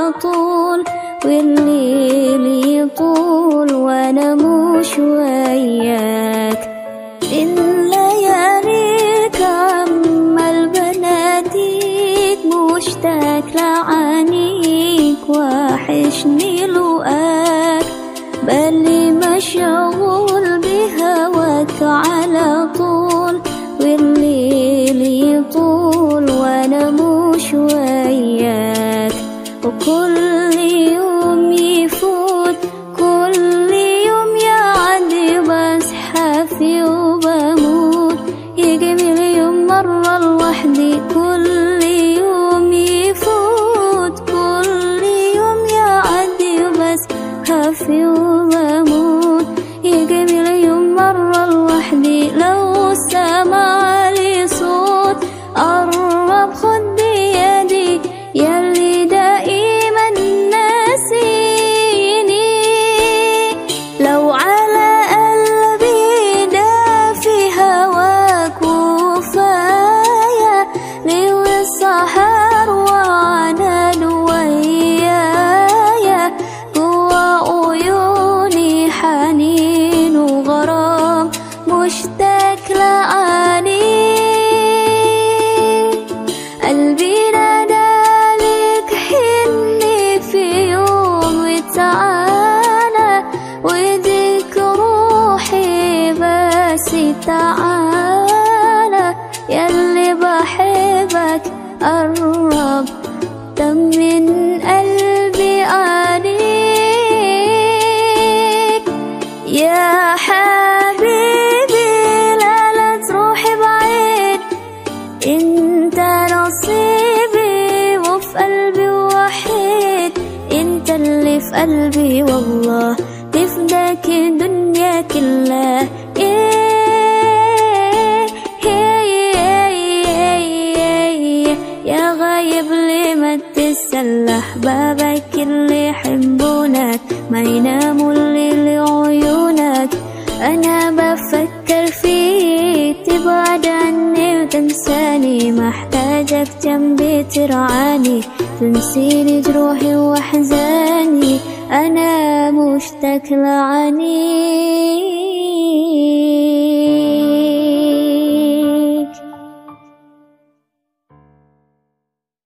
على طول والليل يطول وانا مش وياك اللياليك عمال بناديك مشتاق لعانيك وحشني لقاك بالي مشغول بهواك على طول والليل يطول وانا مش وياك وكل يوم يفوت كل يوم يعدي بصحى فيه وبموت يجي مليون مرة لوحدي كل يوم يفوت كل يوم يعدي بصحى فيه وبموت يجي مليون مرة لوحدي لو سمع لي صوت قرب خد بيدي يلي دائما ناسيني لو على قلبي ده في هواك وفايا ليل السهر وعناد ويايا جوا عيوني حنين وغرام مشتاق لعانيك قلبي نادالك حني في يوم وتعالى وديك روحي بس تعالى يلي بحبك قرب طمن قلبي عليك يا حبيبي لا لا تروحي بعيد انت نصيبي وفي قلبي وحيد انت اللي في قلبي والله تفداك الدنيا كلها إيه إيه إيه يا غايب ليه ما تتسلح بابك اللي يحبونك ما يناموا الليل عيونك انا بفكر فيك تبعد عني وتنساني محتاجك جنبي ترعاني تنسيني جروحي واحزاني انا مشتاق لعانيك